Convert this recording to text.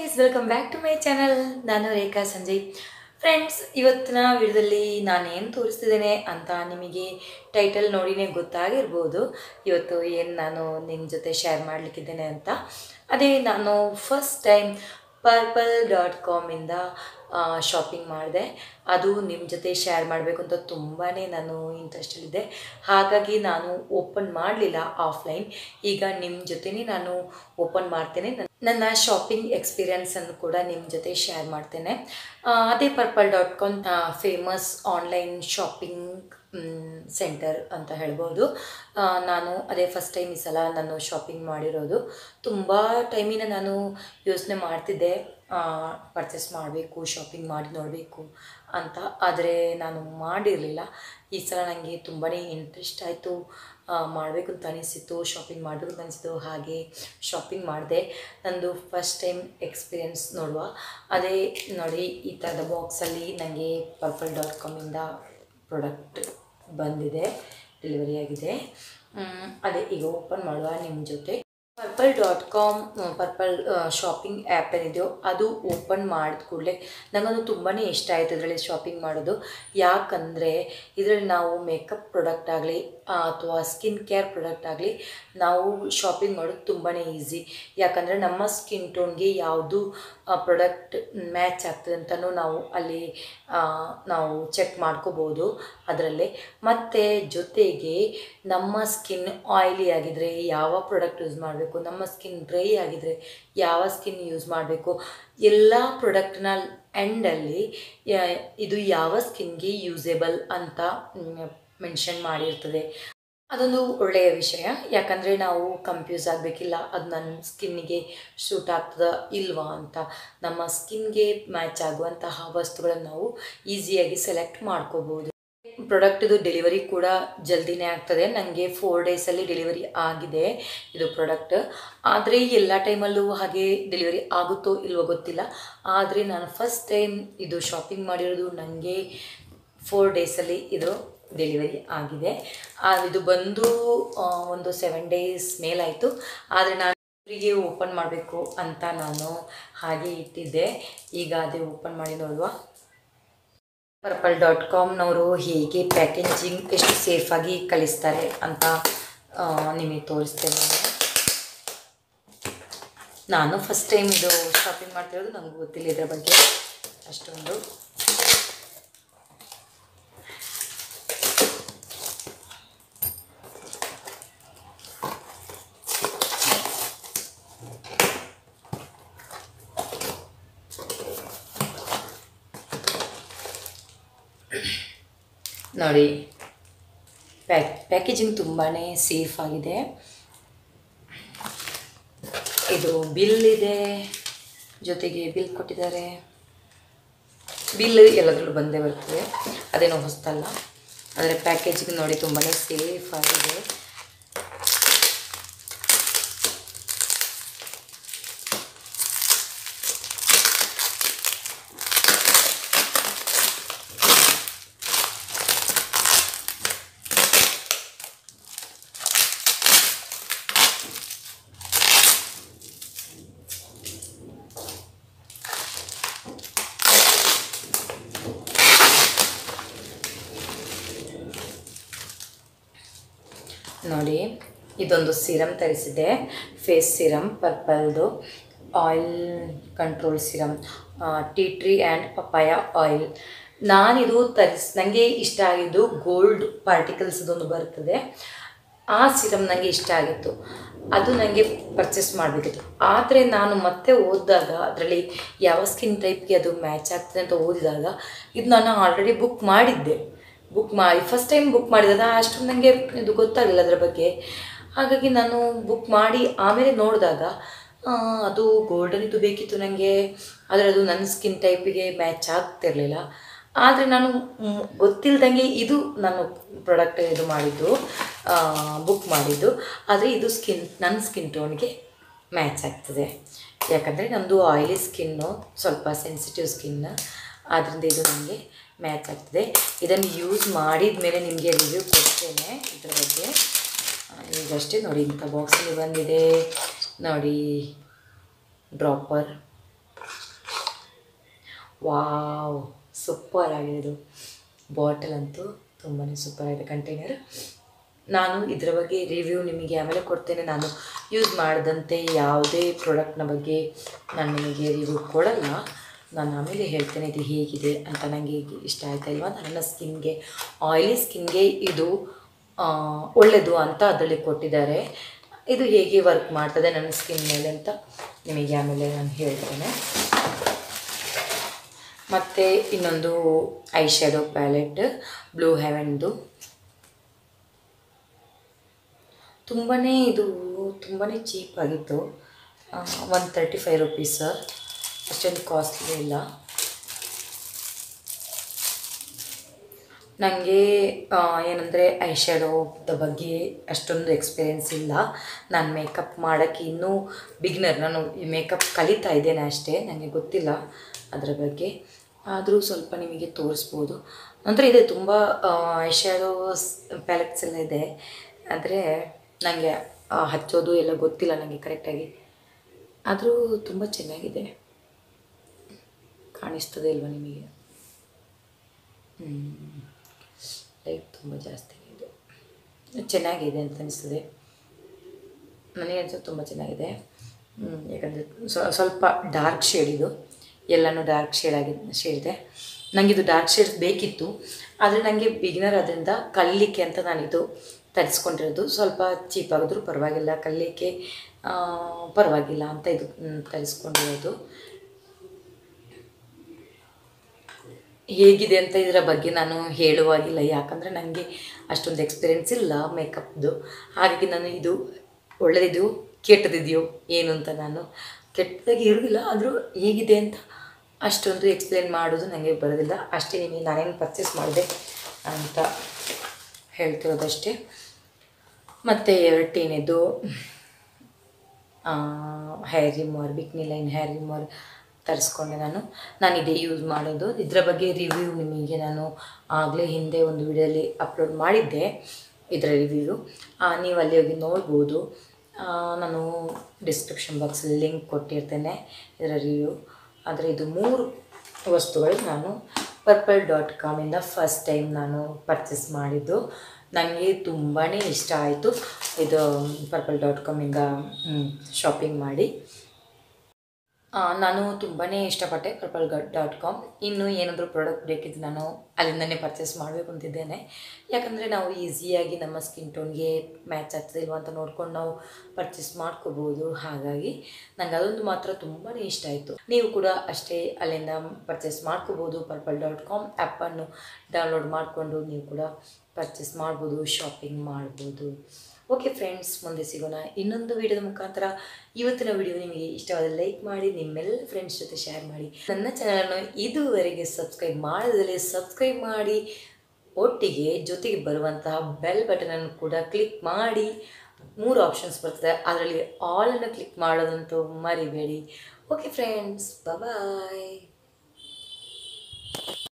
guys welcome back to my channel ನಾನು Rekha Sanjay friends ಇವತ್ತಿನ ವಿಡಿಯೋದಲ್ಲಿ ನಾನೇನು ತೋರಿಸ್ತಿದ್ದೇನೆ ಅಂತ ನಿಮಗೆ ಟೈಟಲ್ ನೋಡಿನೇ ಗೊತ್ತಾಗಿರ್ಬೋದು ಇವತ್ತು ಏನು ನಾನು ನಿಮ್ಮ ಜೊತೆ ಶೇರ್ ಮಾಡಲಿಕ್ಕಿದ್ದೇನೆ ಅಂತ ಅದೇ ನಾನು ಫಸ್ಟ್ ಟೈಮ್ ಪರ್ಪಲ್ ಡಾಟ್ ಕಾಮಿಂದ ಶಾಪಿಂಗ್ ಮಾಡಿದೆ ಅದು ನಿಮ್ಮ ಜೊತೆ ಶೇರ್ ಮಾಡಬೇಕು ಅಂತ ತುಂಬಾ ನಾನು ಇಂಟ್ರೆಸ್ಟಲ್ಲಿದ್ದೆ ಹಾಗಾಗಿ ನಾನು ಓಪನ್ ಮಾಡಲಿಲ್ಲ ಆಫ್ಲೈನ್ ಈಗ ನಿಮ್ಮ ಜೊತೆನೇ ನಾನು ಓಪನ್ ಮಾಡ್ತೇನೆ ನನ್- ನನ್ನ ಶಾಪಿಂಗ್ ಎಕ್ಸ್ಪೀರಿಯನ್ಸನ್ನು ಕೂಡ ನಿಮ್ಮ ಜೊತೆ ಶೇರ್ ಮಾಡ್ತೇನೆ ಆ, ಅದೇ purple dot com famous online shopping centre ಅಂತ ಹೇಳ್ಬೋದು ಆ, ನಾನು ಅದೇ ಫಸ್ಟ್ ಟೈಮ್ ಈ ಸಲ ನಾನು ಶಾಪಿಂಗ್ ಮಾಡಿರೋದು ತುಂಬ ಟೈಮಿನ ನಾನು ಯೋಚನೆ ಮಾಡ್ತಿದ್ದೆ ಪರ್ಚೇಸ್ ಮಾಡಬೇಕು ಶಾಪಿಂಗ್ ಮಾಡಿ ನೋಡಬೇಕು ಅಂತ ಆದರೆ ನಾನು ಮಾಡಿರಲಿಲ್ಲ ಈ ಸಲ ನನಗೆ ತುಂಬಾ ಇಂಟ್ರೆಸ್ಟ್ ಆಯಿತು ಮಾಡಬೇಕು ಅಂತ ಅನಿಸಿತ್ತು ಶಾಪಿಂಗ್ ಮಾಡಬೇಕು ಅಂತ ಅನಿಸಿತು ಹಾಗೆ ಶಾಪಿಂಗ್ ಮಾಡಿದೆ ನಂದು ಫಸ್ಟ್ ಟೈಮ್ ಎಕ್ಸ್ಪೀರಿಯನ್ಸ್ ನೋಡುವ ಅದೇ ನೋಡಿ ಈ ಥರದ ಬಾಕ್ಸಲ್ಲಿ ನನಗೆ ಪರ್ಪಲ್ ಡಾಟ್ ಕಾಮಿಂದ ಪ್ರಾಡಕ್ಟ್ ಬಂದಿದೆ ಡೆಲಿವರಿ ಆಗಿದೆ ಮ್, ಅದೇ ಈಗ ಓಪನ್ ಮಾಡುವ ನಿಮ್ಮ ಜೊತೆ purple dot com purple shopping app ಏನಿದೆಯೋ ಅದು ಓಪನ್ ಮಾಡಿದ ಕೂಡಲೇ ನನಗದು ತುಂಬಾ ಇಷ್ಟ ಆಯಿತು ಇದರಲ್ಲಿ ಶಾಪಿಂಗ್ ಮಾಡೋದು ಯಾಕಂದರೆ ಇದರಲ್ಲಿ ನಾವು ಮೇಕಪ್ ಪ್ರಾಡಕ್ಟ್ ಆಗಲಿ ಅಥವಾ ಸ್ಕಿನ್ ಕೇರ್ ಪ್ರಾಡಕ್ಟ್ ಆಗಲಿ ನಾವು ಶಾಪಿಂಗ್ ಮಾಡೋದು ತುಂಬಾ ಈಸಿ ಯಾಕಂದರೆ ನಮ್ಮ ಸ್ಕಿನ್ ಟೋನ್ಗೆ ಯಾವುದು ಪ್ರಾಡಕ್ಟ್ ಮ್ಯಾಚ್ ಆಗ್ತದೆ ಅಂತಲೂ ನಾವು ಅಲ್ಲಿ ಆ, ನಾವು ಚೆಕ್ ಮಾಡ್ಕೋಬೋದು ಅದರಲ್ಲೇ ಮತ್ತು ಜೊತೆಗೆ ನಮ್ಮ ಸ್ಕಿನ್ ಆಯಿಲಿ ಆಗಿದ್ರೆ ಯಾವ ಪ್ರಾಡಕ್ಟ್ ಯೂಸ್ ಮಾಡಬೇಕು ನಮ್ಮ ಸ್ಕಿನ್ ಡ್ರೈ ಆಗಿದ್ರೆ ಯಾವ ಸ್ಕಿನ್ ಯೂಸ್ ಮಾಡಬೇಕು ಎಲ್ಲ ಪ್ರಾಡಕ್ಟ್ನ ಎಂಡಲ್ಲಿ ಇದು ಯಾವ ಸ್ಕಿನ್ಗೆ ಯೂಸೇಬಲ್ ಅಂತ ಮೆನ್ಷನ್ ಮಾಡಿರ್ತದೆ ಅದೊಂದು ಒಳ್ಳೆಯ ವಿಷಯ ಯಾಕಂದರೆ ನಾವು ಕನ್ಫ್ಯೂಸ್ ಆಗಬೇಕಿಲ್ಲ ಅದು ನನ್ನ ಸ್ಕಿನ್ನಿಗೆ ಸೂಟ್ ಆಗ್ತದ ಇಲ್ವಾ ಅಂತ ನಮ್ಮ ಸ್ಕಿನ್ಗೆ ಮ್ಯಾಚ್ ಆಗುವಂತಹ ವಸ್ತುಗಳನ್ನು ನಾವು ಈಸಿಯಾಗಿ ಸೆಲೆಕ್ಟ್ ಮಾಡ್ಕೋಬೋದು ಪ್ರಾಡಕ್ಟ್ದು ಡೆಲಿವರಿ ಕೂಡ ಜಲ್ದಿನೇ ಆಗ್ತದೆ ನನಗೆ ಫೋರ್ ಡೇಸಲ್ಲಿ ಡೆಲಿವರಿ ಆಗಿದೆ ಇದು ಪ್ರಾಡಕ್ಟ್ ಆದರೆ ಎಲ್ಲ ಟೈಮಲ್ಲೂ ಹಾಗೆ ಡೆಲಿವರಿ ಆಗುತ್ತೋ ಇಲ್ವೋ ಗೊತ್ತಿಲ್ಲ ಆದರೆ ನಾನು ಫಸ್ಟ್ ಟೈಮ್ ಇದು ಶಾಪಿಂಗ್ ಮಾಡಿರೋದು ನನಗೆ ಫೋರ್ ಡೇಸಲ್ಲಿ ಇದು ಡೆಲಿವರಿ ಆಗಿದೆ ಆ, ಇದು ಬಂದು ಆ, ಒಂದು ಸೆವೆನ್ ಡೇಸ್ ಮೇಲಾಯಿತು ಆದರೆ ನಾನು ಇವರಿಗೆ ಓಪನ್ ಮಾಡಬೇಕು ಅಂತ ನಾನು ಹಾಗೆ ಇಟ್ಟಿದ್ದೆ ಈಗ ಅದೇ ಓಪನ್ ಮಾಡಿ ನೋಡುವ ಪರ್ಪಲ್ ಡಾಟ್ ಕಾಮ್ನವರು ಹೇಗೆ ಪ್ಯಾಕೇಜಿಂಗ್ ಎಷ್ಟು ಸೇಫಾಗಿ ಕಳಿಸ್ತಾರೆ ಅಂತ ಆ, ನಿಮಗೆ ತೋರಿಸ್ತೇನೆ ನಾನು ಫಸ್ಟ್ ಟೈಮ್ ಇದು ಶಾಪಿಂಗ್ ಮಾಡ್ತಿರೋದು ನನಗೆ ಗೊತ್ತಿಲ್ಲ ಇದರ ಬಗ್ಗೆ ಅಷ್ಟೊಂದು ನೋಡಿ ಪ್ಯಾಕ್ ಪ್ಯಾಕೇಜಿಂಗ್ ತುಂಬಾ ಸೇಫ್ ಆಗಿದೆ ಇದು ಬಿಲ್ ಇದೆ ಜೊತೆಗೆ ಬಿಲ್ ಕೊಟ್ಟಿದ್ದಾರೆ ಬಿಲ್ ಎಲ್ಲದರಲ್ಲೂ ಬಂದೇ ಬರ್ತದೆ ಅದೇನೋ ಹೊಸ್ತಲ್ಲ ಆದರೆ ಪ್ಯಾಕೇಜಿಂಗ್ ನೋಡಿ ತುಂಬಾ ಸೇಫ್ ಆಗಿದೆ ನೋಡಿ ಇದೊಂದು ಸಿರಮ್ ತರಿಸಿದೆ ಫೇಸ್ ಸಿರಮ್ ಪರ್ಪಲ್ದು oil control serum tea tree and papaya oil ನಾನಿದು ತರಿಸ್ ನನಗೆ ಇಷ್ಟ ಆಗಿದ್ದು ಗೋಲ್ಡ್ ಪಾರ್ಟಿಕಲ್ಸ್ದೊಂದು ಬರ್ತದೆ ಆ ಸಿರಮ್ ನನಗೆ ಇಷ್ಟ ಆಗಿತ್ತು ಅದು ನನಗೆ ಪರ್ಚೇಸ್ ಮಾಡಬೇಕಿತ್ತು ಆದರೆ ನಾನು ಮತ್ತೆ ಓದಿದಾಗ ಅದರಲ್ಲಿ ಯಾವ ಸ್ಕಿನ್ ಟೈಪ್ಗೆ ಅದು ಮ್ಯಾಚ್ ಆಗ್ತದೆ ಅಂತ ಓದಿದಾಗ ಇದು ನಾನು ಆಲ್ರೆಡಿ ಬುಕ್ ಮಾಡಿದ್ದೆ ಬುಕ್ ಮಾಡಿ ಫಸ್ಟ್ ಟೈಮ್ ಬುಕ್ ಮಾಡಿದಾಗ ಅಷ್ಟು ನನಗೆ ಇದು ಗೊತ್ತಾಗಲಿಲ್ಲ ಅದರ ಬಗ್ಗೆ ಹಾಗಾಗಿ ನಾನು ಬುಕ್ ಮಾಡಿ ಆಮೇಲೆ ನೋಡಿದಾಗ ಆ, ಅದು ಗೋಲ್ಡನ್ ಇದು ಬೇಕಿತ್ತು ನನಗೆ ಆದರೆ ಅದು ನನ್ನ ಸ್ಕಿನ್ ಟೈಪಿಗೆ ಮ್ಯಾಚ್ ಆಗ್ತಿರಲಿಲ್ಲ ಆದರೆ ನಾನು ಮ್, ಗೊತ್ತಿಲ್ದಂಗೆ ಇದು ನಾನು ಪ್ರಾಡಕ್ಟ್ ಇದು ಮಾಡಿದ್ದು ಬುಕ್ ಮಾಡಿದ್ದು ಆದರೆ ಇದು ಸ್ಕಿನ್ ನನ್ನ ಸ್ಕಿನ್ ಟೋನ್ಗೆ ಮ್ಯಾಚ್ ಆಗ್ತದೆ ಯಾಕಂದರೆ ನಮ್ಮದು ಆಯಿಲಿ ಸ್ಕಿನ್ನು ಸ್ವಲ್ಪ ಸೆನ್ಸಿಟಿವ್ ಸ್ಕಿನ್ ಆದ್ದರಿಂದ ಇದು ನನಗೆ ಮ್ಯಾಚ್ ಆಗ್ತದೆ ಇದನ್ನು ಯೂಸ್ ಮಾಡಿದ ಮೇಲೆ ನಿಮಗೆ ರಿವ್ಯೂ ಕೊಡ್ತೇನೆ ಇದರ ಬಗ್ಗೆ ಆ, ಈಗಷ್ಟೇ ನೋಡಿ ಇಂಥ ಬಾಕ್ಸಲ್ಲಿ ಬಂದಿದೆ ನೋಡಿ ಡ್ರಾಪರ್ ವಾವ್ ಸೂಪರ್ ಆಗಿದೆ ಇದು ಬಾಟಲ್ ಅಂತೂ ತುಂಬಾ ಸೂಪರ್ ಆಗಿದೆ ಕಂಟೈನರ್ ನಾನು ಇದರ ಬಗ್ಗೆ ರಿವ್ಯೂ ನಿಮಗೆ ಆಮೇಲೆ ಕೊಡ್ತೇನೆ ನಾನು ಯೂಸ್ ಮಾಡಿದಂತೆ ಯಾವುದೇ ಪ್ರಾಡಕ್ಟ್ನ ಬಗ್ಗೆ ನಾನು ನಿಮಗೆ ರಿವ್ಯೂ ಕೊಡಲ್ಲ ನಾನು ಆಮೇಲೆ ಹೇಳ್ತೇನೆ ಇದು ಹೇಗಿದೆ ಅಂತ ನನಗೆ ಇಷ್ಟ ಆಯ್ತಾ ಇಲ್ವಾ ನನ್ನ ಸ್ಕಿನ್ಗೆ ಆಯಿಲಿ ಸ್ಕಿನ್ಗೆ ಇದು ಆ, ಒಳ್ಳೆಯದು ಅಂತ ಅದರಲ್ಲಿ ಕೊಟ್ಟಿದ್ದಾರೆ ಇದು ಹೇಗೆ ವರ್ಕ್ ಮಾಡ್ತದೆ ನನ್ನ ಸ್ಕಿನ್ ಮೇಲೆ ಅಂತ ನಿಮಗೆ ಆಮೇಲೆ ನಾನು ಹೇಳ್ತೇನೆ ಮತ್ತು ಇನ್ನೊಂದು ಐ ಶ್ಯಾಡೋ ಪ್ಯಾಲೆಟ್ ಬ್ಲೂ ಹೆವೆನ್ದು ತುಂಬಾ ಇದು ತುಂಬಾ ಚೀಪ್ ಆಗಿತ್ತು ಒನ್ ತರ್ಟಿ ಫೈವ್ ರುಪೀಸ್ ಅಷ್ಟೊಂದು ಕಾಸ್ಟ್ಲಿ ಇಲ್ಲ ನನಗೆ ಏನಂದರೆ ಐ ಶ್ಯಾಡೋದ ಬಗ್ಗೆ ಅಷ್ಟೊಂದು ಎಕ್ಸ್ಪೀರಿಯೆನ್ಸ್ ಇಲ್ಲ ನಾನು ಮೇಕಪ್ ಮಾಡೋಕ್ಕೆ ಇನ್ನೂ ಬಿಗ್ನರ್ ನಾನು ಈ ಮೇಕಪ್ ಕಲಿತಾ ಇದ್ದೇನೆ ಅಷ್ಟೇ ನನಗೆ ಗೊತ್ತಿಲ್ಲ ಅದರ ಬಗ್ಗೆ ಆದರೂ ಸ್ವಲ್ಪ ನಿಮಗೆ ತೋರಿಸ್ಬೋದು ಅಂದರೆ ಇದೆ ತುಂಬ ಐ ಶ್ಯಾಡೋ ಪ್ಯಾಲೆಟ್ಸ್ ಎಲ್ಲ ಇದೆ ಆದರೆ ನನಗೆ ಹಚ್ಚೋದು ಎಲ್ಲ ಗೊತ್ತಿಲ್ಲ ನನಗೆ ಕರೆಕ್ಟಾಗಿ ಆದರೂ ತುಂಬ ಚೆನ್ನಾಗಿದೆ ಕಾಣಿಸ್ತದೆ ಇಲ್ವಾ ನಿಮಗೆ ಲೈಟ್ ತುಂಬ ಜಾಸ್ತಿ ಇದೆ ಚೆನ್ನಾಗಿದೆ ಅಂತ ಅನಿಸ್ತದೆ ನನಗೆ ಅನ್ಸೋದು ತುಂಬ ಚೆನ್ನಾಗಿದೆ ಹ್ಮ್, ಯಾಕಂದರೆ ಸ್ವ- ಸ್ವಲ್ಪ ಡಾರ್ಕ್ ಶೇಡ್ ಇದು ಎಲ್ಲನೂ ಡಾರ್ಕ್ ಶೇಡ್ ಆಗಿ ಶೇಡ್ ಇದೆ ನನಗೆ ಇದು ಡಾರ್ಕ್ ಶೇಡ್ ಬೇಕಿತ್ತು ಆದರೆ ನನಗೆ ಬಿಗಿನರ್ ಅದರಿಂದ ಕಲಿಲಿಕ್ಕೆ ಅಂತ ನಾನಿದು ತರಿಸ್ಕೊಂಡಿರೋದು ಸ್ವಲ್ಪ ಚೀಪ್ ಆಗಿದ್ರು ಪರವಾಗಿಲ್ಲ ಕಲಿಲಿಕ್ಕೆ ಆ, ಪರವಾಗಿಲ್ಲ ಅಂತ ಇದು ಮ್, ತರಿಸ್ಕೊಂಡಿರೋದು ಹೇಗಿದೆ ಅಂತ ಇದರ ಬಗ್ಗೆ ನಾನು ಹೇಳುವಾಗಿಲ್ಲ ಯಾಕಂದರೆ ನನಗೆ ಅಷ್ಟೊಂದು ಎಕ್ಸ್ಪೀರಿಯೆನ್ಸ್ ಇಲ್ಲ ಮೇಕಪ್ದು ಹಾಗಾಗಿ ನಾನು ಇದು ಒಳ್ಳೆಯದಿದೆಯೋ ಕೆಟ್ಟದಿದೆಯೋ ಏನು ಅಂತ ನಾನು ಕೆಟ್ಟದಾಗಿ ಇರೋದಿಲ್ಲ ಆದರೂ ಹೇಗಿದೆ ಅಂತ ಅಷ್ಟೊಂದು ಎಕ್ಸ್ಪ್ಲೇನ್ ಮಾಡೋದು ನನಗೆ ಬರೋದಿಲ್ಲ ಅಷ್ಟೇ ನಿಮಗೆ ನಾನೇನು ಪರ್ಚೇಸ್ ಮಾಡಿದೆ ಅಂತ ಹೇಳ್ತಿರೋದಷ್ಟೇ ಮತ್ತು ಎರಡನೇದು hair remover bikini line hair remover ತರಿಸ್ಕೊಂಡೆ ನಾನು ನಾನು ಇದೇ ಯೂಸ್ ಮಾಡೋದು ಇದರ ಬಗ್ಗೆ ರಿವ್ಯೂ ನಿಮಗೆ ನಾನು ಆಗಲೇ ಹಿಂದೆ ಒಂದು ವಿಡಿಯೋಲಿ ಅಪ್ಲೋಡ್ ಮಾಡಿದ್ದೆ ಇದರ ರಿವ್ಯೂ ನೀವು ಅಲ್ಲಿ ಹೋಗಿ ನೋಡ್ಬೋದು ಆ, ನಾನು ಡಿಸ್ಕ್ರಿಪ್ಷನ್ ಬಾಕ್ಸಲ್ಲಿ ಲಿಂಕ್ ಕೊಟ್ಟಿರ್ತೇನೆ ಇದರ ರಿವ್ಯೂ ಆದರೆ ಇದು ಮೂರು ವಸ್ತುಗಳು ನಾನು ಪರ್ಪಲ್ ಡಾಟ್ ಕಾಮಿಂದ ಫಸ್ಟ್ ಟೈಮ್ ನಾನು ಪರ್ಚೇಸ್ ಮಾಡಿದ್ದು ನನಗೆ ತುಂಬಾ ಇಷ್ಟ ಆಯಿತು ಇದು ಪರ್ಪಲ್ ಡಾಟ್ ಕಾಮಿಂದ ಶಾಪಿಂಗ್ ಮಾಡಿ ಆ, ನಾನು ತುಂಬಾ ಇಷ್ಟಪಟ್ಟೆ ಪರ್ಪಲ್ ಡಾಟ್ ಕಾಮ್ ಇನ್ನು ಏನಾದರೂ ಪ್ರಾಡಕ್ಟ್ ಬೇಕಿದ್ದು ನಾನು ಅಲ್ಲಿಂದನೇ ಪರ್ಚೇಸ್ ಮಾಡಬೇಕು ಅಂತಿದ್ದೇನೆ ಯಾಕಂದರೆ ನಾವು ಈಸಿಯಾಗಿ ನಮ್ಮ ಸ್ಕಿನ್ ಟೋನ್ಗೆ ಮ್ಯಾಚ್ ಆಗ್ತದಿಲ್ವ ಅಂತ ನೋಡ್ಕೊಂಡು ನಾವು ಪರ್ಚೇಸ್ ಮಾಡ್ಕೋಬೋದು ಹಾಗಾಗಿ ನಂಗೆ ಅದೊಂದು ಮಾತ್ರ ತುಂಬಾ ಇಷ್ಟ ಆಯಿತು ನೀವು ಕೂಡ ಅಷ್ಟೇ ಅಲ್ಲಿಂದ ಪರ್ಚೇಸ್ ಮಾಡ್ಕೋಬೋದು ಪರ್ಪಲ್ ಡಾಟ್ ಕಾಮ್ ಆ್ಯಪನ್ನು ಡೌನ್ಲೋಡ್ ಮಾಡಿಕೊಂಡು ನೀವು ಕೂಡ ಪರ್ಚೇಸ್ ಮಾಡ್ಬೋದು ಶಾಪಿಂಗ್ ಮಾಡ್ಬೋದು ಓಕೆ ಫ್ರೆಂಡ್ಸ್ ಮುಂದೆ ಸಿಗೋಣ ಇನ್ನೊಂದು ವಿಡಿಯೋದ ಮುಖಾಂತರ ಇವತ್ತಿನ ವಿಡಿಯೋ ನಿಮಗೆ ಇಷ್ಟವಾದ ಲೈಕ್ ಮಾಡಿ ನಿಮ್ಮೆಲ್ಲ ಫ್ರೆಂಡ್ಸ್ ಜೊತೆ ಶೇರ್ ಮಾಡಿ ನನ್ನ ಚಾನಲ್ನ ಇದುವರೆಗೆ ಸಬ್ಸ್ಕ್ರೈಬ್ ಮಾಡದಲ್ಲಿ ಸಬ್ಸ್ಕ್ರೈಬ್ ಮಾಡಿ ಒಟ್ಟಿಗೆ ಜೊತೆಗೆ ಬರುವಂತಹ ಬೆಲ್ ಬಟನನ್ನು ಕೂಡ ಕ್ಲಿಕ್ ಮಾಡಿ ಮೂರು ಆಪ್ಷನ್ಸ್ ಬರ್ತದೆ ಅದರಲ್ಲಿ ಆಲನ್ನು ಕ್ಲಿಕ್ ಮಾಡೋದಂತೂ ಮರಿಬೇಡಿ ಓಕೆ ಫ್ರೆಂಡ್ಸ್ ಬಾಯ್